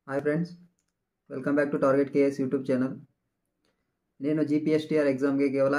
hi friends welcome back to target K S YouTube channel నేను G P S T R ಎಕ್ಸಾಮ್ಗೆ ಕೇವಲ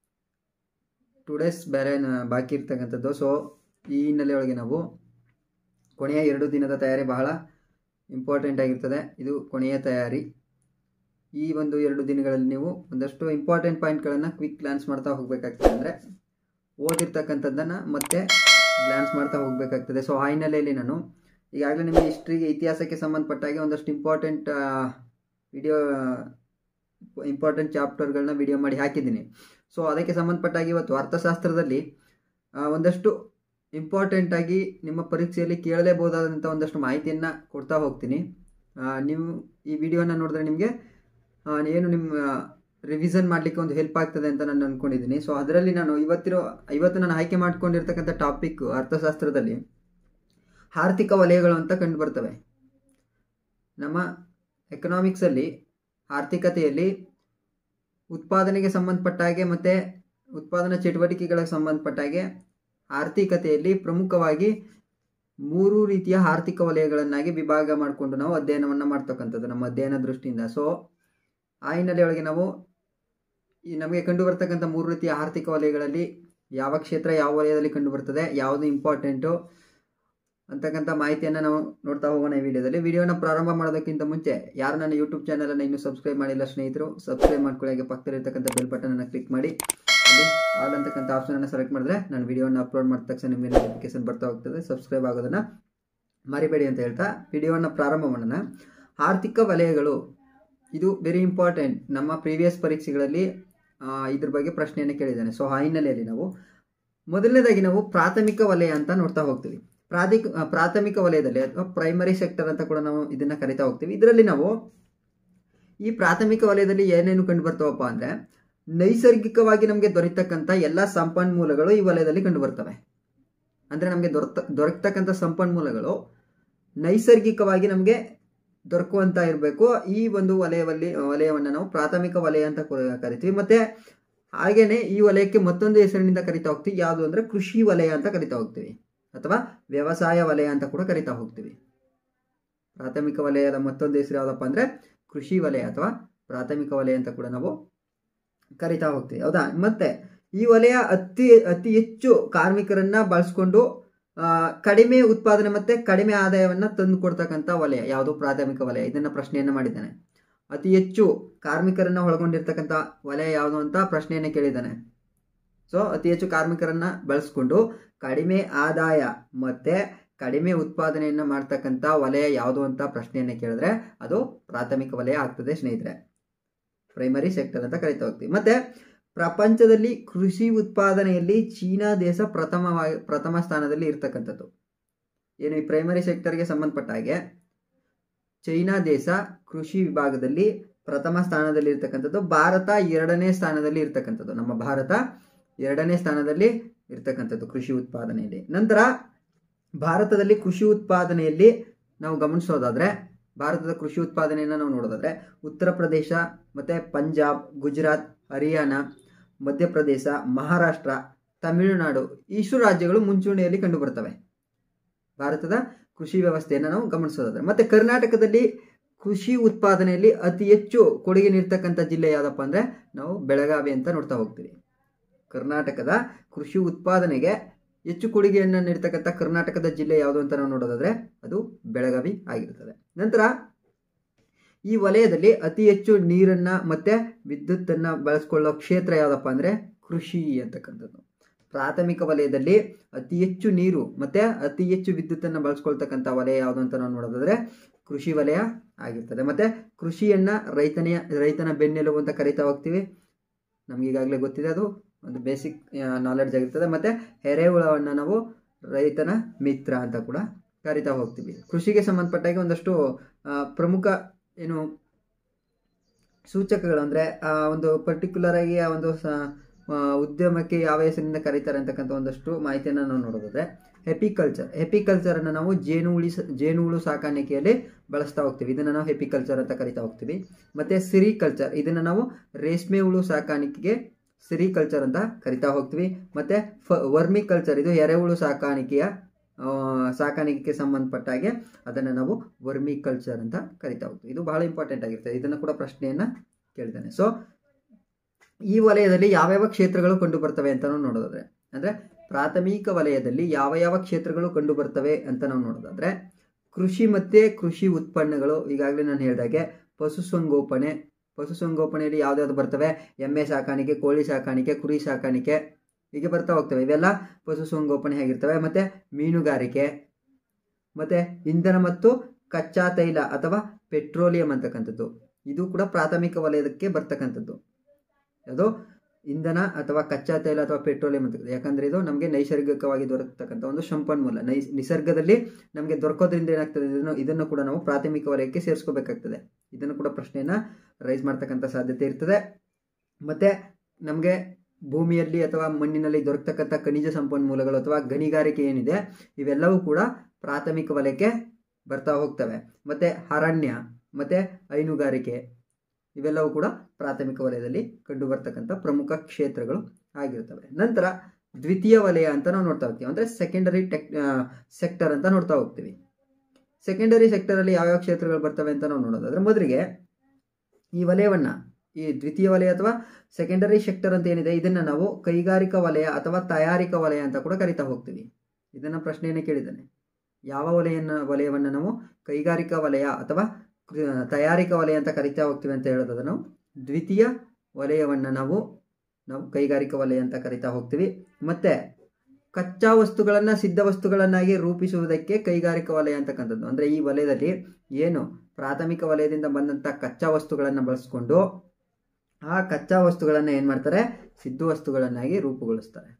two days ಬೇರೆ ನ- ಬಾಕಿ ಇರ್ತಕ್ಕಂಥದ್ದು ಸೊ ಈ ಹಿನ್ನೆಲೆಯೊಳಗೆ ನಾವು ಕೊನೆಯ ಎರಡು ದಿನದ ತಯಾರಿ ಬಹಳ ಇಂಪಾರ್ಟೆಂಟ್ ಆಗಿರ್ತದೆ ಇದು ಕೊನೆಯ ತಯಾರಿ ಈ ಒಂದು ಎರಡು ದಿನಗಳಲ್ಲಿ ನೀವು ಒಂದಷ್ಟು ಇಂಪಾರ್ಟೆಂಟ್ ಪಾಯಿಂಟ್ಗಳನ್ನು ಕ್ವಿಕ್ ಗ್ಲಾನ್ಸ್ ಮಾಡ್ತಾ ಹೋಗಬೇಕಾಗ್ತದೆ ಅಂದರೆ ಓದಿರ್ತಕ್ಕಂಥದ್ದನ್ನು ಮತ್ತೆ ಗ್ಲಾನ್ಸ್ ಮಾಡ್ತಾ ಹೋಗಬೇಕಾಗ್ತದೆ ಸೊ ಆ ಹಿನ್ನೆಲೆಯಲ್ಲಿ ನಾನು ಈಗಾಗಲೇ ನಿಮಗೆ ಹಿಸ್ಟ್ರಿಗೆ ಇತಿಹಾಸಕ್ಕೆ ಸಂಬಂಧಪಟ್ಟ ಹಾಗೆ ಒಂದಷ್ಟು ಇಂಪಾರ್ಟೆಂಟ್ ವಿಡಿಯೋ ಇಂಪಾರ್ಟೆಂಟ್ ಚಾಪ್ಟರ್ಗಳನ್ನ ವಿಡಿಯೋ ಮಾಡಿ ಹಾಕಿದ್ದೀನಿ ಸೊ ಅದಕ್ಕೆ ಸಂಬಂಧಪಟ್ಟಾಗಿ ಇವತ್ತು ಅರ್ಥಶಾಸ್ತ್ರದಲ್ಲಿ ಆ, ಒಂದಷ್ಟು ಇಂಪಾರ್ಟೆಂಟ್ ಆಗಿ ನಿಮ್ಮ ಪರೀಕ್ಷೆಯಲ್ಲಿ ಕೇಳಲೇಬಹುದಾದಂಥ ಒಂದಷ್ಟು ಮಾಹಿತಿಯನ್ನು ಕೊಡ್ತಾ ಹೋಗ್ತೀನಿ ಆ, ನೀವು ಈ ವಿಡಿಯೋನ ನೋಡಿದ್ರೆ ನಿಮಗೆ ಆ, ಏನು ನಿಮ್ಮ ರಿವಿಷನ್ ಮಾಡಲಿಕ್ಕೆ ಒಂದು ಹೆಲ್ಪ್ ಆಗ್ತದೆ ಅಂತ ನಾನು ಅಂದ್ಕೊಂಡಿದ್ದೀನಿ ಸೊ ಅದರಲ್ಲಿ ನಾನು ಇವತ್ತಿರೋ ಇವತ್ತು ನಾನು ಆಯ್ಕೆ ಮಾಡ್ಕೊಂಡಿರ್ತಕ್ಕಂಥ ಟಾಪಿಕ್ ಅರ್ಥಶಾಸ್ತ್ರದಲ್ಲಿ ಆರ್ಥಿಕ ವಲಯಗಳು ಅಂತ ಕಂಡು ಬರ್ತವೆ ನಮ್ಮ ಎಕನಾಮಿಕ್ಸಲ್ಲಿ ಆರ್ಥಿಕತೆಯಲ್ಲಿ ಉತ್ಪಾದನೆಗೆ ಸಂಬಂಧಪಟ್ಟ ಹಾಗೆ ಮತ್ತು ಉತ್ಪಾದನಾ ಚಟುವಟಿಕೆಗಳಿಗೆ ಸಂಬಂಧಪಟ್ಟ ಹಾಗೆ ಆರ್ಥಿಕತೆಯಲ್ಲಿ ಪ್ರಮುಖವಾಗಿ ಮೂರು ರೀತಿಯ ಆರ್ಥಿಕ ವಲಯಗಳನ್ನಾಗಿ ವಿಭಾಗ ಮಾಡಿಕೊಂಡು ನಾವು ಅಧ್ಯಯನವನ್ನು ಮಾಡ್ತಕ್ಕಂಥದ್ದು ನಮ್ಮ ಅಧ್ಯಯನ ದೃಷ್ಟಿಯಿಂದ ಸೊ ಆ ಹಿನ್ನೆಲೆಯೊಳಗೆ ನಾವು ಈ ನಮಗೆ ಕಂಡು ಬರ್ತಕ್ಕಂಥ ಮೂರು ರೀತಿಯ ಆರ್ಥಿಕ ವಲಯಗಳಲ್ಲಿ ಯಾವ ಕ್ಷೇತ್ರ ಯಾವ ವಲಯದಲ್ಲಿ ಕಂಡು ಬರ್ತದೆ ಯಾವುದು ಇಂಪಾರ್ಟೆಂಟು ಅಂತಕ್ಕಂಥ ಮಾಹಿತಿಯನ್ನು ನಾವು ನೋಡ್ತಾ ಹೋಗೋಣ ಈ ವಿಡಿಯೋದಲ್ಲಿ ವಿಡಿಯೋನ ಪ್ರಾರಂಭ ಮಾಡೋದಕ್ಕಿಂತ ಮುಂಚೆ ಯಾರು ನನ್ನ ಯೂಟ್ಯೂಬ್ ಚಾನಲನ್ನು ಇನ್ನೂ ಸಬ್ಸ್ಕ್ರೈಬ್ ಮಾಡಿಲ್ಲ ಸ್ನೇಹಿತರು ಸಬ್ಸ್ಕ್ರೈಬ್ ಮಾಡ್ಕೊಳ್ಳಿ ಹಾಗೆ ಪಕ್ಕದಲ್ಲಿರ್ತಕ್ಕಂಥ ಬೆಲ್ ಬಟನನ್ನು ಕ್ಲಿಕ್ ಮಾಡಿ ಅಲ್ಲಿ ಆಲ್ ಅಂತಕ್ಕಂಥ ಆಪ್ಷನನ್ನು ಸೆಲೆಕ್ಟ್ ಮಾಡಿದ್ರೆ ನಾನು ವಿಡಿಯೋನ ಅಪ್ಲೋಡ್ ಮಾಡಿದ ತಕ್ಷಣ ನಿಮಗೆ ನೋಟಿಫಿಕೇಶನ್ ಬರ್ತಾ ಹೋಗ್ತದೆ ಸಬ್ಸ್ಕ್ರೈಬ್ ಆಗೋದನ್ನು ಮರಿಬೇಡಿ ಅಂತ ಹೇಳ್ತಾ ವಿಡಿಯೋನ ಪ್ರಾರಂಭ ಮಾಡೋಣ ಆರ್ಥಿಕ ವಲಯಗಳು ಇದು ವೆರಿ ಇಂಪಾರ್ಟೆಂಟ್ ನಮ್ಮ ಪ್ರೀವಿಯಸ್ ಪರೀಕ್ಷೆಗಳಲ್ಲಿ ಆ, ಇದ್ರ ಬಗ್ಗೆ ಪ್ರಶ್ನೆಯನ್ನು ಕೇಳಿದ್ದಾನೆ ಸೊ ಆ ಹಿನ್ನೆಲೆಯಲ್ಲಿ ನಾವು ಮೊದಲನೇದಾಗಿ ನಾವು ಪ್ರಾಥಮಿಕ ವಲಯ ಅಂತ ನೋಡ್ತಾ ಹೋಗ್ತೀವಿ ಪ್ರಾಥಮಿಕ ಆ, ಪ್ರಾಥಮಿಕ ವಲಯದಲ್ಲಿ ಅಥವಾ ಪ್ರೈಮರಿ ಸೆಕ್ಟರ್ ಅಂತ ಕೂಡ ನಾವು ಇದನ್ನ ಕರಿತಾ ಹೋಗ್ತೀವಿ ಇದರಲ್ಲಿ ನಾವು ಈ ಪ್ರಾಥಮಿಕ ವಲಯದಲ್ಲಿ ಏನೇನು ಕಂಡು ಬರ್ತವಪ್ಪ ಅಂದ್ರೆ ನೈಸರ್ಗಿಕವಾಗಿ ನಮಗೆ ದೊರೆತಕ್ಕಂಥ ಎಲ್ಲ ಸಂಪನ್ಮೂಲಗಳು ಈ ವಲಯದಲ್ಲಿ ಕಂಡು ಬರ್ತವೆ ಅಂದ್ರೆ ನಮಗೆ ದೊರೆತ ದೊರಕತಕ್ಕಂಥ ಸಂಪನ್ಮೂಲಗಳು ನೈಸರ್ಗಿಕವಾಗಿ ನಮಗೆ ದೊರಕುವಂತ ಇರಬೇಕು ಈ ಒಂದು ವಲಯದಲ್ಲಿ ವಲಯವನ್ನು ನಾವು ಪ್ರಾಥಮಿಕ ವಲಯ ಅಂತ ಕೂಡ ಕರಿತೀವಿ ಮತ್ತೆ ಹಾಗೇನೆ ಈ ವಲಯಕ್ಕೆ ಮತ್ತೊಂದು ಹೆಸರಿನಿಂದ ಕರಿತಾ ಹೋಗ್ತೀವಿ ಯಾವುದು ಅಂದ್ರೆ ಕೃಷಿ ವಲಯ ಅಂತ ಕರಿತಾ ಹೋಗ್ತೀವಿ ಅಥವಾ ವ್ಯವಸಾಯ ವಲಯ ಅಂತ ಕೂಡ ಕರಿತಾ ಹೋಗ್ತೀವಿ ಪ್ರಾಥಮಿಕ ವಲಯದ ಮತ್ತೊಂದು ಹೆಸರು ಯಾವುದಪ್ಪ ಅಂದ್ರೆ ಕೃಷಿ ವಲಯ ಅಥವಾ ಪ್ರಾಥಮಿಕ ವಲಯ ಅಂತ ಕೂಡ ನಾವು ಕರಿತಾ ಹೋಗ್ತೀವಿ ಹೌದಾ ಮತ್ತೆ ಈ ವಲಯ ಅತಿ ಅತಿ ಹೆಚ್ಚು ಕಾರ್ಮಿಕರನ್ನ ಬಳಸ್ಕೊಂಡು ಆ, ಕಡಿಮೆ ಉತ್ಪಾದನೆ ಮತ್ತೆ ಕಡಿಮೆ ಆದಾಯವನ್ನ ತಂದು ಕೊಡ್ತಕ್ಕಂಥ ವಲಯ ಯಾವುದು ಪ್ರಾಥಮಿಕ ವಲಯ ಇದನ್ನ ಪ್ರಶ್ನೆಯನ್ನ ಮಾಡಿದ್ದಾನೆ ಅತಿ ಹೆಚ್ಚು ಕಾರ್ಮಿಕರನ್ನ ಒಳಗೊಂಡಿರ್ತಕ್ಕಂಥ ವಲಯ ಯಾವುದು ಅಂತ ಪ್ರಶ್ನೆಯನ್ನ ಕೇಳಿದ್ದಾನೆ ಸೊ ಅತಿ ಹೆಚ್ಚು ಕಾರ್ಮಿಕರನ್ನ ಬಳಸ್ಕೊಂಡು ಕಡಿಮೆ ಆದಾಯ ಮತ್ತೆ ಕಡಿಮೆ ಉತ್ಪಾದನೆಯನ್ನ ಮಾಡ್ತಕ್ಕಂಥ ವಲಯ ಯಾವುದು ಅಂತ ಪ್ರಶ್ನೆಯನ್ನ ಕೇಳಿದ್ರೆ ಅದು ಪ್ರಾಥಮಿಕ ವಲಯ ಆಗ್ತದೆ ಸ್ನೇಹಿತರೆ ಪ್ರೈಮರಿ ಸೆಕ್ಟರ್ ಅಂತ ಕರಿತಾ ಹೋಗ್ತೀವಿ ಮತ್ತೆ ಪ್ರಪಂಚದಲ್ಲಿ ಕೃಷಿ ಉತ್ಪಾದನೆಯಲ್ಲಿ ಚೀನಾ ದೇಶ ಪ್ರಥಮವಾಗಿ ಪ್ರಥಮ ಸ್ಥಾನದಲ್ಲಿ ಇರ್ತಕ್ಕಂಥದ್ದು ಏನು ಈ ಪ್ರೈಮರಿ ಸೆಕ್ಟರ್ಗೆ ಸಂಬಂಧಪಟ್ಟ ಹಾಗೆ ಚೈನಾ ದೇಶ ಕೃಷಿ ವಿಭಾಗದಲ್ಲಿ ಪ್ರಥಮ ಸ್ಥಾನದಲ್ಲಿ ಇರ್ತಕ್ಕಂಥದ್ದು ಭಾರತ ಎರಡನೇ ಸ್ಥಾನದಲ್ಲಿ ಇರ್ತಕ್ಕಂಥದ್ದು ನಮ್ಮ ಭಾರತ ಎರಡನೇ ಸ್ಥಾನದಲ್ಲಿ ಇರ್ತಕ್ಕಂಥದ್ದು ಕೃಷಿ ಉತ್ಪಾದನೆಯಲ್ಲಿ ನಂತರ ಭಾರತದಲ್ಲಿ ಕೃಷಿ ಉತ್ಪಾದನೆಯಲ್ಲಿ ನಾವು ಗಮನಿಸೋದಾದ್ರೆ ಭಾರತದ ಕೃಷಿ ಉತ್ಪಾದನೆಯನ್ನು ನಾವು ನೋಡೋದಾದ್ರೆ ಉತ್ತರ ಪ್ರದೇಶ ಮತ್ತೆ ಪಂಜಾಬ್ ಗುಜರಾತ್ ಹರಿಯಾಣ ಮಧ್ಯಪ್ರದೇಶ ಮಹಾರಾಷ್ಟ್ರ ತಮಿಳುನಾಡು ಇಷ್ಟು ರಾಜ್ಯಗಳು ಮುಂಚೂಣಿಯಲ್ಲಿ ಕಂಡು ಬರ್ತವೆ ಭಾರತದ ಕೃಷಿ ವ್ಯವಸ್ಥೆಯನ್ನು ನಾವು ಗಮನಿಸೋದಾದ್ರೆ ಮತ್ತೆ ಕರ್ನಾಟಕದಲ್ಲಿ ಕೃಷಿ ಉತ್ಪಾದನೆಯಲ್ಲಿ ಅತಿ ಹೆಚ್ಚು ಕೊಡುಗೆ ನೀಡ್ತಕ್ಕಂಥ ಜಿಲ್ಲೆ ಯಾವುದಪ್ಪ ಅಂದ್ರೆ ನಾವು ಬೆಳಗಾವಿ ಅಂತ ನೋಡ್ತಾ ಹೋಗ್ತೀವಿ ಕರ್ನಾಟಕದ ಕೃಷಿ ಉತ್ಪಾದನೆಗೆ ಹೆಚ್ಚು ಕೊಡುಗೆಯನ್ನು ನೀಡ್ತಕ್ಕಂಥ ಕರ್ನಾಟಕದ ಜಿಲ್ಲೆ ಯಾವುದು ಅಂತ ನಾವು ನೋಡೋದಾದ್ರೆ ಅದು ಬೆಳಗಾವಿ ಆಗಿರ್ತದೆ ನಂತರ ಈ ವಲಯದಲ್ಲಿ ಅತಿ ಹೆಚ್ಚು ನೀರನ್ನ ಮತ್ತೆ ವಿದ್ಯುತ್ತನ್ನ ಬಳಸ್ಕೊಳ್ಳೋ ಕ್ಷೇತ್ರ ಯಾವುದಪ್ಪ ಅಂದ್ರೆ ಕೃಷಿ ಅಂತಕ್ಕಂಥದ್ದು ಪ್ರಾಥಮಿಕ ವಲಯದಲ್ಲಿ ಅತಿ ಹೆಚ್ಚು ನೀರು ಮತ್ತೆ ಅತಿ ಹೆಚ್ಚು ವಿದ್ಯುತ್ತನ್ನು ಬಳಸ್ಕೊಳ್ತಕ್ಕಂಥ ವಲಯ ಯಾವುದು ಅಂತ ನಾವು ನೋಡೋದಾದ್ರೆ ಕೃಷಿ ವಲಯ ಆಗಿರ್ತದೆ ಮತ್ತೆ ಕೃಷಿಯನ್ನ ರೈತನೆಯ ರೈತನ ಬೆನ್ನೆಲುಬು ಅಂತ ಕರಿತಾ ಹೋಗ್ತೀವಿ ನಮ್ಗೆ ಈಗಾಗಲೇ ಗೊತ್ತಿದೆ ಅದು ಒಂದು ಬೇಸಿಕ್ ನಾಲೆಡ್ಜ್ ಆಗಿರ್ತದೆ ಮತ್ತೆ ಎರೆಹುಳವನ್ನು ನಾವು ರೈತನ ಮಿತ್ರ ಅಂತ ಕೂಡ ಕರಿತಾ ಹೋಗ್ತೀವಿ ಕೃಷಿಗೆ ಸಂಬಂಧಪಟ್ಟಾಗ ಒಂದಷ್ಟು ಆ, ಪ್ರಮುಖ ಏನು ಸೂಚಕಗಳು ಅಂದರೆ ಒಂದು ಪರ್ಟಿಕ್ಯುಲರ್ ಆಗಿ ಆ ಒಂದು ಸ- ಆ, ಉದ್ಯಮಕ್ಕೆ ಯಾವ ಹೆಸರಿನಿಂದ ಕರೀತಾರೆ ಅಂತಕ್ಕಂಥ ಒಂದಷ್ಟು ಮಾಹಿತಿಯನ್ನು ನಾವು ನೋಡೋದಾದ್ರೆ ಹೆಪಿಕಲ್ಚರ್ ಹೆಪಿಕಲ್ಚರನ್ನು ನಾವು ಜೇನು ಉಳಿ ಜೇನು ಹುಳು ಸಾಕಾಣಿಕೆಯಲ್ಲಿ ಬಳಸ್ತಾ ಹೋಗ್ತೀವಿ ಇದನ್ನು ನಾವು ಹೆಪಿಕಲ್ಚರ್ ಅಂತ ಕರಿತಾ ಹೋಗ್ತೀವಿ ಮತ್ತೆ ಸಿರಿಕಲ್ಚರ್ ಇದನ್ನು ನಾವು ರೇಷ್ಮೆ ಹುಳು ಸಾಕಾಣಿಕೆಗೆ ಸಿರಿಕಲ್ಚರ್ ಅಂತ ಕರಿತಾ ಹೋಗ್ತೀವಿ ಮತ್ತೆ ಫ ವರ್ಮಿ ಕಲ್ಚರ್ ಇದು ಎರೆಹುಳು ಸಾಕಾಣಿಕೆಯ ಸಾಕಾಣಿಕೆಗೆ ಸಂಬಂಧಪಟ್ಟ ಹಾಗೆ ಅದನ್ನು ನಾವು ವರ್ಮಿ ಕಲ್ಚರ್ ಅಂತ ಕರಿತಾ ಹೋಗ್ತೀವಿ ಇದು ಬಹಳ ಇಂಪಾರ್ಟೆಂಟ್ ಆಗಿರ್ತದೆ ಇದನ್ನು ಕೂಡ ಪ್ರಶ್ನೆಯನ್ನು ಕೇಳಿದ್ದಾನೆ ಸೊ ಈ ವಲಯದಲ್ಲಿ ಯಾವ್ಯಾವ ಕ್ಷೇತ್ರಗಳು ಕಂಡು ಬರ್ತವೆ ಅಂತ ನಾವು ನೋಡೋದಾದ್ರೆ ಅಂದರೆ ಪ್ರಾಥಮಿಕ ವಲಯದಲ್ಲಿ ಯಾವ ಯಾವ ಕ್ಷೇತ್ರಗಳು ಕಂಡು ಬರ್ತವೆ ಅಂತ ನಾವು ನೋಡೋದಾದ್ರೆ ಕೃಷಿ ಮತ್ತು ಕೃಷಿ ಉತ್ಪನ್ನಗಳು ಈಗಾಗಲೇ ನಾನು ಹೇಳಿದಾಗೆ ಪಶುಸಂಗೋಪನೆ ಪಶುಸಂಗೋಪನೆಯಲ್ಲಿ ಯಾವ್ದಾವ್ದು ಬರ್ತವೆ ಎಮ್ಮೆ ಸಾಕಾಣಿಕೆ ಕೋಳಿ ಸಾಕಾಣಿಕೆ ಕುರಿ ಸಾಕಾಣಿಕೆ ಹೀಗೆ ಬರ್ತಾ ಹೋಗ್ತವೆ ಇವೆಲ್ಲ ಪಶುಸಂಗೋಪನೆ ಆಗಿರ್ತವೆ ಮತ್ತು ಮೀನುಗಾರಿಕೆ ಮತ್ತು ಇಂಧನ ಮತ್ತು ಕಚ್ಚಾ ತೈಲ ಅಥವಾ ಪೆಟ್ರೋಲಿಯಂ ಅಂತಕ್ಕಂಥದ್ದು ಇದು ಕೂಡ ಪ್ರಾಥಮಿಕ ವಲಯಕ್ಕೆ ಬರ್ತಕ್ಕಂಥದ್ದು ಅದು ಇಂಧನ ಅಥವಾ ಕಚ್ಚಾ ತೈಲ ಅಥವಾ ಪೆಟ್ರೋಲಿಯಂ ಅಂತ ಯಾಕಂದರೆ ಇದು ನಮಗೆ ನೈಸರ್ಗಿಕವಾಗಿ ದೊರಕತಕ್ಕಂಥ ಒಂದು ಸಂಪನ್ಮೂಲ ನೈ ನಿಸರ್ಗದಲ್ಲಿ ನಮಗೆ ದೊರಕೋದ್ರಿಂದ ಏನಾಗ್ತದೆ ಇದನ್ನು ಇದನ್ನು ಕೂಡ ನಾವು ಪ್ರಾಥಮಿಕ ವಲಯಕ್ಕೆ ಸೇರಿಸ್ಕೋಬೇಕಾಗ್ತದೆ ಇದನ್ನು ಕೂಡ ಪ್ರಶ್ನೆಯನ್ನು ರೈಸ್ ಮಾಡ್ತಕ್ಕಂಥ ಸಾಧ್ಯತೆ ಇರ್ತದೆ ಮತ್ತು ನಮಗೆ ಭೂಮಿಯಲ್ಲಿ ಅಥವಾ ಮಣ್ಣಿನಲ್ಲಿ ದೊರಕತಕ್ಕಂಥ ಖನಿಜ ಸಂಪನ್ಮೂಲಗಳು ಅಥವಾ ಗಣಿಗಾರಿಕೆ ಏನಿದೆ ಇವೆಲ್ಲವೂ ಕೂಡ ಪ್ರಾಥಮಿಕ ವಲಯಕ್ಕೆ ಬರ್ತಾ ಹೋಗ್ತವೆ ಮತ್ತು ಅರಣ್ಯ ಮತ್ತು ಹೈನುಗಾರಿಕೆ ಇವೆಲ್ಲವೂ ಕೂಡ ಪ್ರಾಥಮಿಕ ವಲಯದಲ್ಲಿ ಕಂಡು ಬರ್ತಕ್ಕಂಥ ಪ್ರಮುಖ ಕ್ಷೇತ್ರಗಳು ಆಗಿರ್ತವೆ ನಂತರ ದ್ವಿತೀಯ ವಲಯ ಅಂತ ನಾವು ನೋಡ್ತಾ ಹೋಗ್ತೀವಿ ಅಂದರೆ ಸೆಕೆಂಡರಿ ಟೆಕ್ ಸೆಕ್ಟರ್ ಅಂತ ನೋಡ್ತಾ ಹೋಗ್ತೀವಿ ಸೆಕೆಂಡರಿ ಸೆಕ್ಟರಲ್ಲಿ ಯಾವ್ಯಾವ ಕ್ಷೇತ್ರಗಳು ಬರ್ತವೆ ಅಂತ ನಾವು ನೋಡೋದಾದ್ರೆ ಮೊದಲಿಗೆ ಈ ವಲಯವನ್ನು ಈ ದ್ವಿತೀಯ ವಲಯ ಅಥವಾ ಸೆಕೆಂಡರಿ ಸೆಕ್ಟರ್ ಅಂತ ಏನಿದೆ ಇದನ್ನು ನಾವು ಕೈಗಾರಿಕಾ ವಲಯ ಅಥವಾ ತಯಾರಿಕಾ ವಲಯ ಅಂತ ಕೂಡ ಕರಿತಾ ಹೋಗ್ತೀವಿ ಇದನ್ನು ಪ್ರಶ್ನೆಯನ್ನು ಕೇಳಿದ್ದಾನೆ ಯಾವ ವಲಯನ ವಲಯವನ್ನು ನಾವು ಕೈಗಾರಿಕಾ ವಲಯ ಅಥವಾ ತಯಾರಿಕಾ ವಲಯ ಅಂತ ಕರಿತಾ ಹೋಗ್ತೀವಿ ಅಂತ ಹೇಳೋದಾದ್ರೆ ನಾವು ದ್ವಿತೀಯ ವಲಯವನ್ನು ನಾವು ನಾವು ಕೈಗಾರಿಕಾ ವಲಯ ಅಂತ ಕರಿತಾ ಹೋಗ್ತೀವಿ ಮತ್ತು ಕಚ್ಚಾ ವಸ್ತುಗಳನ್ನು ಸಿದ್ಧ ವಸ್ತುಗಳನ್ನಾಗಿ ರೂಪಿಸುವುದಕ್ಕೆ ಕೈಗಾರಿಕಾ ವಲಯ ಅಂತಕ್ಕಂಥದ್ದು ಅಂದರೆ ಈ ವಲಯದಲ್ಲಿ ಏನು ಪ್ರಾಥಮಿಕ ವಲಯದಿಂದ ಬಂದಂಥ ಕಚ್ಚಾ ವಸ್ತುಗಳನ್ನು ಬಳಸ್ಕೊಂಡು ಆ ಕಚ್ಚಾ ವಸ್ತುಗಳನ್ನು ಏನು ಮಾಡ್ತಾರೆ ಸಿದ್ಧ ವಸ್ತುಗಳನ್ನಾಗಿ ರೂಪುಗೊಳಿಸ್ತಾರೆ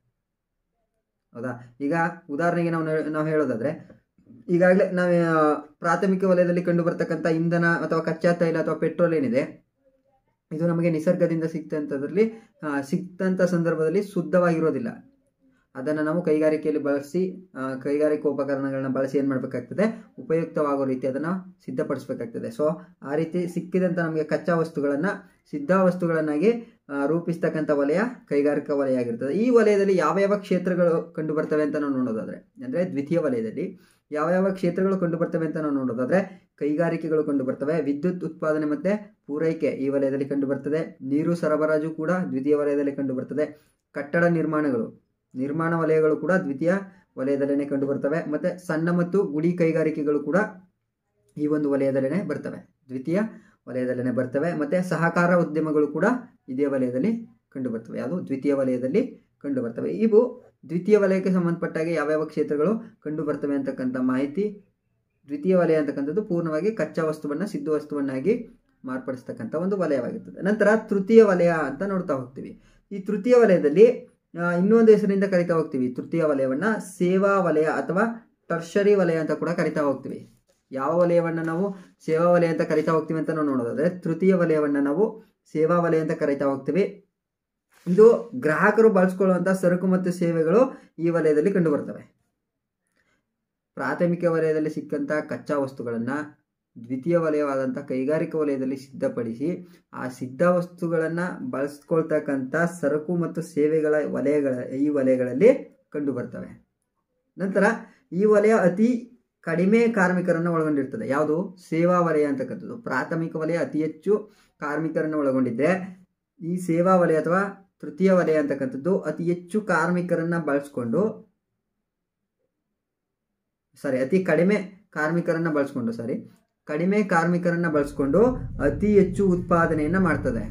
ಹೌದಾ ಈಗ ಉದಾಹರಣೆಗೆ ನಾವು ನಾವು ಹೇಳೋದಾದ್ರೆ ಈಗಾಗಲೇ ನಾವು ಪ್ರಾಥಮಿಕ ವಲಯದಲ್ಲಿ ಕಂಡು ಬರ್ತಕ್ಕಂಥ ಇಂಧನ ಅಥವಾ ಕಚ್ಚಾ ತೈಲ ಅಥವಾ ಪೆಟ್ರೋಲ್ ಏನಿದೆ ಇದು ನಮಗೆ ನಿಸರ್ಗದಿಂದ ಸಿಕ್ತಂಥದ್ರಲ್ಲಿ ಸಿಕ್ತಂಥ ಸಂದರ್ಭದಲ್ಲಿ ಶುದ್ಧವಾಗಿರೋದಿಲ್ಲ ಅದನ್ನು ನಾವು ಕೈಗಾರಿಕೆಯಲ್ಲಿ ಬಳಸಿ ಕೈಗಾರಿಕಾ ಉಪಕರಣಗಳನ್ನ ಬಳಸಿ ಏನು ಮಾಡಬೇಕಾಗ್ತದೆ ಉಪಯುಕ್ತವಾಗೋ ರೀತಿ ಅದನ್ನು ಸಿದ್ಧಪಡಿಸಬೇಕಾಗ್ತದೆ ಸೊ ಆ ರೀತಿ ಸಿಕ್ಕಿದಂಥ ನಮಗೆ ಕಚ್ಚಾ ವಸ್ತುಗಳನ್ನು ಸಿದ್ಧ ವಸ್ತುಗಳನ್ನಾಗಿ ರೂಪಿಸ್ತಕ್ಕಂಥ ವಲಯ ಕೈಗಾರಿಕಾ ವಲಯ ಆಗಿರ್ತದೆ ಈ ವಲಯದಲ್ಲಿ ಯಾವ ಯಾವ ಕ್ಷೇತ್ರಗಳು ಕಂಡು ಬರ್ತವೆ ಅಂತ ನಾವು ನೋಡೋದಾದ್ರೆ ಅಂದರೆ ದ್ವಿತೀಯ ವಲಯದಲ್ಲಿ ಯಾವ ಯಾವ ಕ್ಷೇತ್ರಗಳು ಕಂಡು ಬರ್ತವೆ ಅಂತ ನಾವು ನೋಡೋದಾದ್ರೆ ಕೈಗಾರಿಕೆಗಳು ಕಂಡು ಬರ್ತವೆ ವಿದ್ಯುತ್ ಉತ್ಪಾದನೆ ಮತ್ತು ಪೂರೈಕೆ ಈ ವಲಯದಲ್ಲಿ ಕಂಡು ಬರ್ತದೆ ನೀರು ಸರಬರಾಜು ಕೂಡ ದ್ವಿತೀಯ ವಲಯದಲ್ಲಿ ಕಂಡು ಬರ್ತದೆ ಕಟ್ಟಡ ನಿರ್ಮಾಣಗಳು ನಿರ್ಮಾಣ ವಲಯಗಳು ಕೂಡ ದ್ವಿತೀಯ ವಲಯದಲ್ಲೇ ಕಂಡು ಬರ್ತವೆ ಮತ್ತು ಸಣ್ಣ ಮತ್ತು ಗುಡಿ ಕೈಗಾರಿಕೆಗಳು ಕೂಡ ಈ ಒಂದು ವಲಯದಲ್ಲೇ ಬರ್ತವೆ ದ್ವಿತೀಯ ವಲಯದಲ್ಲೇ ಬರ್ತವೆ ಮತ್ತು ಸಹಕಾರ ಉದ್ಯಮಗಳು ಕೂಡ ಇದೇ ವಲಯದಲ್ಲಿ ಕಂಡು ಬರ್ತವೆ ಯಾವುದು ದ್ವಿತೀಯ ವಲಯದಲ್ಲಿ ಕಂಡು ಬರ್ತವೆ ಇವು ದ್ವಿತೀಯ ವಲಯಕ್ಕೆ ಸಂಬಂಧಪಟ್ಟಾಗೆ ಯಾವ್ಯಾವ ಕ್ಷೇತ್ರಗಳು ಕಂಡು ಬರ್ತವೆ ಅಂತಕ್ಕಂಥ ಮಾಹಿತಿ ದ್ವಿತೀಯ ವಲಯ ಅಂತಕ್ಕಂಥದ್ದು ಪೂರ್ಣವಾಗಿ ಕಚ್ಚಾ ವಸ್ತುವನ್ನು ಸಿದ್ಧ ವಸ್ತುವನ್ನಾಗಿ ಮಾರ್ಪಡಿಸ್ತಕ್ಕಂಥ ಒಂದು ವಲಯವಾಗಿರ್ತದೆ ನಂತರ ತೃತೀಯ ವಲಯ ಅಂತ ನೋಡ್ತಾ ಹೋಗ್ತೀವಿ ಈ ತೃತೀಯ ವಲಯದಲ್ಲಿ ಇನ್ನೊಂದು ಹೆಸರಿಂದ ಕರಿತಾ ಹೋಗ್ತೀವಿ ತೃತೀಯ ವಲಯವನ್ನು ಸೇವಾ ವಲಯ ಅಥವಾ ಟರ್ಷರಿ ವಲಯ ಅಂತ ಕೂಡ ಕರಿತಾ ಹೋಗ್ತೀವಿ ಯಾವ ವಲಯವನ್ನು ನಾವು ಸೇವಾ ವಲಯ ಅಂತ ಕರಿತಾ ಹೋಗ್ತೀವಿ ಅಂತ ನಾವು ನೋಡೋದಾದ್ರೆ ತೃತೀಯ ವಲಯವನ್ನು ನಾವು ಸೇವಾ ವಲಯ ಅಂತ ಕರಿತಾ ಹೋಗ್ತೀವಿ ಇದು ಗ್ರಾಹಕರು ಬಳಸ್ಕೊಳ್ಳುವಂಥ ಸರಕು ಮತ್ತು ಸೇವೆಗಳು ಈ ವಲಯದಲ್ಲಿ ಕಂಡು ಬರ್ತವೆ ಪ್ರಾಥಮಿಕ ವಲಯದಲ್ಲಿ ಸಿಕ್ಕಂಥ ಕಚ್ಚಾ ವಸ್ತುಗಳನ್ನು ದ್ವಿತೀಯ ವಲಯವಾದಂಥ ಕೈಗಾರಿಕಾ ವಲಯದಲ್ಲಿ ಸಿದ್ಧಪಡಿಸಿ ಆ ಸಿದ್ಧ ವಸ್ತುಗಳನ್ನು ಬಳಸ್ಕೊಳ್ತಕ್ಕಂಥ ಸರಕು ಮತ್ತು ಸೇವೆಗಳ ವಲಯಗಳ ಈ ವಲಯಗಳಲ್ಲಿ ಕಂಡು ಬರ್ತವೆ ನಂತರ ಈ ವಲಯ ಅತಿ ಕಡಿಮೆ ಕಾರ್ಮಿಕರನ್ನು ಒಳಗೊಂಡಿರ್ತದೆ ಯಾವುದು ಸೇವಾ ವಲಯ ಅಂತಕ್ಕಂಥದ್ದು ಪ್ರಾಥಮಿಕ ವಲಯ ಅತಿ ಹೆಚ್ಚು ಕಾರ್ಮಿಕರನ್ನು ಒಳಗೊಂಡಿದ್ದರೆ ಈ ಸೇವಾ ವಲಯ ಅಥವಾ ತೃತೀಯ ವಲಯ ಅಂತಕ್ಕಂಥದ್ದು ಅತಿ ಹೆಚ್ಚು ಕಾರ್ಮಿಕರನ್ನು ಬಳಸ್ಕೊಂಡು ಸಾರಿ ಅತಿ ಕಡಿಮೆ ಕಾರ್ಮಿಕರನ್ನು ಬಳಸ್ಕೊಂಡು ಸಾರಿ ಕಡಿಮೆ ಕಾರ್ಮಿಕರನ್ನು ಬಳಸ್ಕೊಂಡು ಅತಿ ಹೆಚ್ಚು ಉತ್ಪಾದನೆಯನ್ನು ಮಾಡ್ತದೆ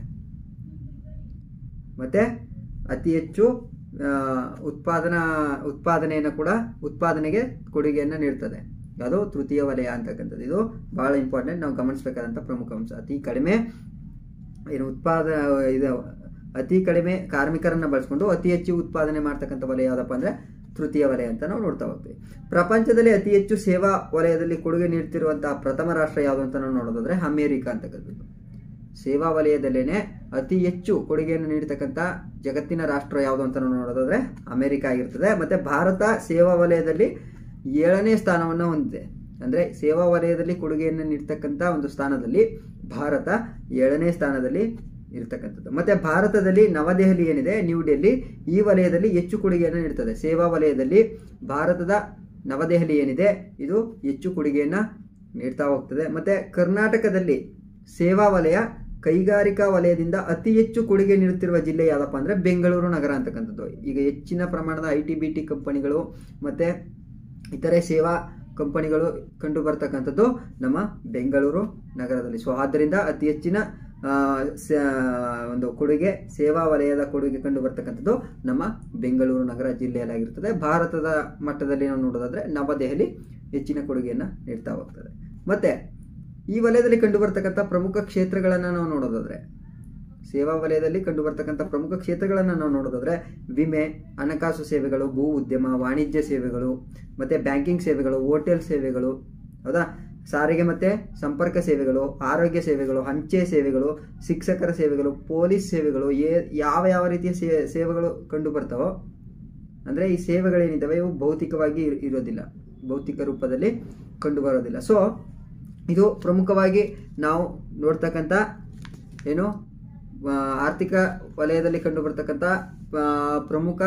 ಮತ್ತೆ ಅತಿ ಹೆಚ್ಚು ಉತ್ಪಾದನಾ ಉತ್ಪಾದನೆಯನ್ನು ಕೂಡ ಉತ್ಪಾದನೆಗೆ ಕೊಡುಗೆಯನ್ನು ನೀಡ್ತದೆ ಅದು ತೃತೀಯ ವಲಯ ಅಂತಕ್ಕಂಥದ್ದು ಇದು ಬಹಳ ಇಂಪಾರ್ಟೆಂಟ್ ನಾವು ಗಮನಿಸಬೇಕಾದಂಥ ಪ್ರಮುಖ ಅಂಶ ಅತಿ ಕಡಿಮೆ ಏನು ಉತ್ಪಾದ ಇದು ಅತಿ ಕಡಿಮೆ ಕಾರ್ಮಿಕರನ್ನು ಬಳಸ್ಕೊಂಡು ಅತಿ ಹೆಚ್ಚು ಉತ್ಪಾದನೆ ಮಾಡ್ತಕ್ಕಂಥ ವಲಯ ಯಾವುದಪ್ಪ ಅಂದರೆ ತೃತೀಯ ವಲಯ ಅಂತ ನಾವು ನೋಡ್ತಾ ಹೋಗ್ತೀವಿ ಪ್ರಪಂಚದಲ್ಲಿ ಅತಿ ಹೆಚ್ಚು ಸೇವಾ ವಲಯದಲ್ಲಿ ಕೊಡುಗೆ ನೀಡ್ತಿರುವಂತಹ ಪ್ರಥಮ ರಾಷ್ಟ್ರ ಯಾವುದು ಅಂತ ನಾವು ನೋಡೋದಾದ್ರೆ ಅಮೇರಿಕಾ ಅಂತಕ್ಕಂಥದ್ದು ಸೇವಾ ವಲಯದಲ್ಲೇನೆ ಅತಿ ಹೆಚ್ಚು ಕೊಡುಗೆಯನ್ನು ನೀಡತಕ್ಕಂಥ ಜಗತ್ತಿನ ರಾಷ್ಟ್ರ ಯಾವುದು ಅಂತ ನಾವು ನೋಡೋದಾದ್ರೆ ಅಮೆರಿಕ ಆಗಿರ್ತದೆ ಮತ್ತೆ ಭಾರತ ಸೇವಾ ವಲಯದಲ್ಲಿ ಏಳನೇ ಸ್ಥಾನವನ್ನು ಹೊಂದಿದೆ ಅಂದರೆ ಸೇವಾ ವಲಯದಲ್ಲಿ ಕೊಡುಗೆಯನ್ನು ನೀಡ್ತಕ್ಕಂಥ ಒಂದು ಸ್ಥಾನದಲ್ಲಿ ಭಾರತ ಏಳನೇ ಸ್ಥಾನದಲ್ಲಿ ಇರತಕ್ಕಂಥದ್ದು ಮತ್ತೆ ಭಾರತದಲ್ಲಿ ನವದೆಹಲಿ ಏನಿದೆ ನ್ಯೂ ಡೆಲ್ಲಿ ಈ ವಲಯದಲ್ಲಿ ಹೆಚ್ಚು ಕೊಡುಗೆಯನ್ನು ನೀಡ್ತದೆ ಸೇವಾ ವಲಯದಲ್ಲಿ ಭಾರತದ ನವದೆಹಲಿ ಏನಿದೆ ಇದು ಹೆಚ್ಚು ಕೊಡುಗೆಯನ್ನು ನೀಡ್ತಾ ಹೋಗ್ತದೆ ಮತ್ತು ಕರ್ನಾಟಕದಲ್ಲಿ ಸೇವಾ ವಲಯ ಕೈಗಾರಿಕಾ ವಲಯದಿಂದ ಅತಿ ಹೆಚ್ಚು ಕೊಡುಗೆ ನೀಡುತ್ತಿರುವ ಜಿಲ್ಲೆ ಯಾವುದಪ್ಪ ಅಂದರೆ ಬೆಂಗಳೂರು ನಗರ ಅಂತಕ್ಕಂಥದ್ದು ಈಗ ಹೆಚ್ಚಿನ ಪ್ರಮಾಣದ ಐ ಟಿ ಬಿ ಟಿ ಕಂಪನಿಗಳು ಮತ್ತು ಇತರೆ ಸೇವಾ ಕಂಪನಿಗಳು ಕಂಡು ಬರ್ತಕ್ಕಂಥದ್ದು ನಮ್ಮ ಬೆಂಗಳೂರು ನಗರದಲ್ಲಿ ಸೊ ಆದ್ದರಿಂದ ಅತಿ ಹೆಚ್ಚಿನ ಆ, ಸ- ಒಂದು ಕೊಡುಗೆ ಸೇವಾ ವಲಯದ ಕೊಡುಗೆ ಕಂಡು ಬರ್ತಕ್ಕಂಥದ್ದು ನಮ್ಮ ಬೆಂಗಳೂರು ನಗರ ಜಿಲ್ಲೆಯಲ್ಲಾಗಿರ್ತದೆ ಭಾರತದ ಮಟ್ಟದಲ್ಲಿ ನಾವು ನೋಡೋದಾದ್ರೆ ನವದೆಹಲಿ ಹೆಚ್ಚಿನ ಕೊಡುಗೆಯನ್ನು ನೀಡ್ತಾ ಹೋಗ್ತದೆ ಮತ್ತೆ ಈ ವಲಯದಲ್ಲಿ ಕಂಡು ಬರ್ತಕ್ಕಂಥ ಪ್ರಮುಖ ಕ್ಷೇತ್ರಗಳನ್ನು ನಾವು ನೋಡೋದಾದ್ರೆ ಸೇವಾ ವಲಯದಲ್ಲಿ ಕಂಡು ಬರ್ತಕ್ಕಂಥ ಪ್ರಮುಖ ಕ್ಷೇತ್ರಗಳನ್ನು ನಾವು ನೋಡೋದಾದ್ರೆ ವಿಮೆ ಹಣಕಾಸು ಸೇವೆಗಳು ಭೂ ಉದ್ಯಮ ವಾಣಿಜ್ಯ ಸೇವೆಗಳು ಮತ್ತೆ ಬ್ಯಾಂಕಿಂಗ್ ಸೇವೆಗಳು ಹೋಟೆಲ್ ಸೇವೆಗಳು ಹೌದಾ ಸಾರಿಗೆ ಮತ್ತೆ ಸಂಪರ್ಕ ಸೇವೆಗಳು ಆರೋಗ್ಯ ಸೇವೆಗಳು ಅಂಚೆ ಸೇವೆಗಳು ಶಿಕ್ಷಕರ ಸೇವೆಗಳು ಪೊಲೀಸ್ ಸೇವೆಗಳು ಏ ಯಾವ ಯಾವ ರೀತಿಯ ಸೇ ಸೇವೆಗಳು ಕಂಡು ಬರ್ತಾವೋ ಅಂದರೆ ಈ ಸೇವೆಗಳೇನಿದ್ದಾವೆ ಇವು ಭೌತಿಕವಾಗಿ ಇರ್- ಇರೋದಿಲ್ಲ ಭೌತಿಕ ರೂಪದಲ್ಲಿ ಕಂಡು ಬರೋದಿಲ್ಲ ಸೊ ಇದು ಪ್ರಮುಖವಾಗಿ ನಾವು ನೋಡ್ತಕ್ಕಂಥ ಏನು ಆ, ಆರ್ಥಿಕ ವಲಯದಲ್ಲಿ ಕಂಡು ಬರ್ತಕ್ಕಂಥ ಆ, ಪ್ರಮುಖ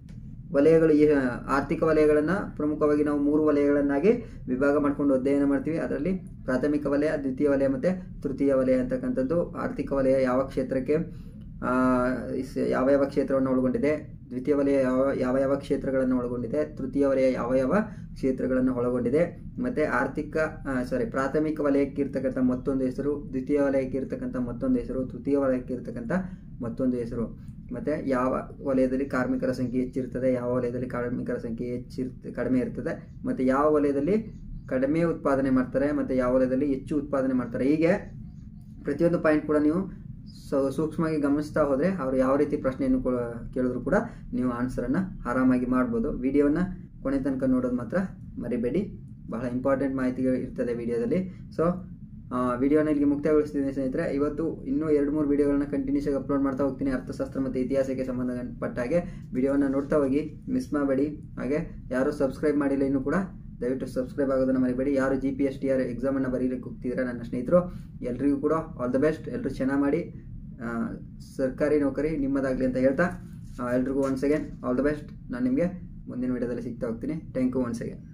ವಲಯಗಳು ಈ ಆರ್ಥಿಕ ವಲಯಗಳನ್ನು ಪ್ರಮುಖವಾಗಿ ನಾವು ಮೂರು ವಲಯಗಳನ್ನಾಗಿ ವಿಭಾಗ ಮಾಡ್ಕೊಂಡು ಅಧ್ಯಯನ ಮಾಡ್ತೀವಿ ಅದರಲ್ಲಿ ಪ್ರಾಥಮಿಕ ವಲಯ ದ್ವಿತೀಯ ವಲಯ ಮತ್ತು ತೃತೀಯ ವಲಯ ಅಂತಕ್ಕಂಥದ್ದು ಆರ್ಥಿಕ ವಲಯ ಯಾವ ಕ್ಷೇತ್ರಕ್ಕೆ ಆ, ಇಸ್- ಯಾವ ಯಾವ ಕ್ಷೇತ್ರವನ್ನು ಒಳಗೊಂಡಿದೆ ದ್ವಿತೀಯ ವಲಯ ಯಾವ ಯಾವ ಯಾವ ಕ್ಷೇತ್ರಗಳನ್ನು ಒಳಗೊಂಡಿದೆ ತೃತೀಯ ವಲಯ ಯಾವ ಯಾವ ಕ್ಷೇತ್ರಗಳನ್ನು ಒಳಗೊಂಡಿದೆ ಮತ್ತು ಆರ್ಥಿಕ ಸಾರಿ ಪ್ರಾಥಮಿಕ ವಲಯಕ್ಕೆ ಇರ್ತಕ್ಕಂಥ ಮತ್ತೊಂದು ಹೆಸರು ದ್ವಿತೀಯ ವಲಯಕ್ಕೆ ಇರ್ತಕ್ಕಂಥ ಮತ್ತೊಂದು ಹೆಸರು ತೃತೀಯ ವಲಯಕ್ಕೆ ಇರ್ತಕ್ಕಂಥ ಮತ್ತೊಂದು ಹೆಸರು ಮತ್ತು ಯಾವ ವಲಯದಲ್ಲಿ ಕಾರ್ಮಿಕರ ಸಂಖ್ಯೆ ಹೆಚ್ಚಿರ್ತದೆ ಯಾವ ವಲಯದಲ್ಲಿ ಕಾರ್ಮಿಕರ ಸಂಖ್ಯೆ ಹೆಚ್ಚಿರ್ತ ಕಡಿಮೆ ಇರ್ತದೆ ಮತ್ತು ಯಾವ ವಲಯದಲ್ಲಿ ಕಡಿಮೆ ಉತ್ಪಾದನೆ ಮಾಡ್ತಾರೆ ಮತ್ತು ಯಾವ ವಲಯದಲ್ಲಿ ಹೆಚ್ಚು ಉತ್ಪಾದನೆ ಮಾಡ್ತಾರೆ ಹೀಗೆ ಪ್ರತಿಯೊಂದು ಪಾಯಿಂಟ್ ಕೂಡ ನೀವು ಸೊ ಸೂಕ್ಷ್ಮವಾಗಿ ಗಮನಿಸ್ತಾ ಹೋದರೆ ಅವರು ಯಾವ ರೀತಿ ಪ್ರಶ್ನೆಯನ್ನು ಕೊ- ಕೇಳಿದ್ರು ಕೂಡ ನೀವು ಆನ್ಸರನ್ನು ಆರಾಮಾಗಿ ಮಾಡ್ಬೋದು ವಿಡಿಯೋನ ಕೊನೆ ತನಕ ನೋಡೋದು ಮಾತ್ರ ಮರಿಬೇಡಿ ಬಹಳ ಇಂಪಾರ್ಟೆಂಟ್ ಮಾಹಿತಿಗಳು ಇರ್ತದೆ ವಿಡಿಯೋದಲ್ಲಿ ಸೊ ವಿಡಿಯೋನ ಇಲ್ಲಿಗೆ ಮುಕ್ತಾಯಗೊಳಿಸ್ತೀನಿ ಸ್ನೇಹಿತರೆ ಇವತ್ತು ಇನ್ನೂ ಎರಡು ಮೂರು ವಿಡಿಯೋಗಳನ್ನ ಕಂಟಿನ್ಯೂಸ್ ಆಗಿ ಅಪ್ಲೋಡ್ ಮಾಡ್ತಾ ಹೋಗ್ತೀನಿ ಅರ್ಥಶಾಸ್ತ್ರ ಮತ್ತು ಇತಿಹಾಸಕ್ಕೆ ಸಂಬಂಧಪಟ್ಟ ಹಾಗೆ ವಿಡಿಯೋನ ನೋಡ್ತಾ ಹೋಗಿ ಮಿಸ್ ಮಾಡಬೇಡಿ ಹಾಗೆ ಯಾರು ಸಬ್ಸ್ಕ್ರೈಬ್ ಮಾಡಿಲ್ಲ ಇನ್ನೂ ಕೂಡ ದಯವಿಟ್ಟು ಸಬ್ಸ್ಕ್ರೈಬ್ ಆಗೋದನ್ನ ಮರಿಬೇಡಿ ಯಾರು G P S T R ಎಕ್ಸಾಮನ್ನು ಬರೀಲಿಕ್ಕೆ ಹೋಗ್ತಿದ್ರೆ ನನ್ನ ಸ್ನೇಹಿತರು ಎಲ್ರಿಗೂ ಕೂಡ ಆಲ್ ದ ಬೆಸ್ಟ್ ಎಲ್ಲರೂ ಚೆನ್ನಾಗಿ ಮಾಡಿ ಆ, ಸರ್ಕಾರಿ ನೌಕರಿ ನಿಮ್ಮದಾಗಲಿ ಅಂತ ಹೇಳ್ತಾ ಆ, ಎಲ್ರಿಗೂ once again all the best ನಾನು ನಿಮಗೆ ಮುಂದಿನ ವಿಡಿಯೋದಲ್ಲಿ ಸಿಗ್ತಾ ಹೋಗ್ತೀನಿ ಥ್ಯಾಂಕ್ ಯು ಒನ್ಸ್ ಅಗೇನ್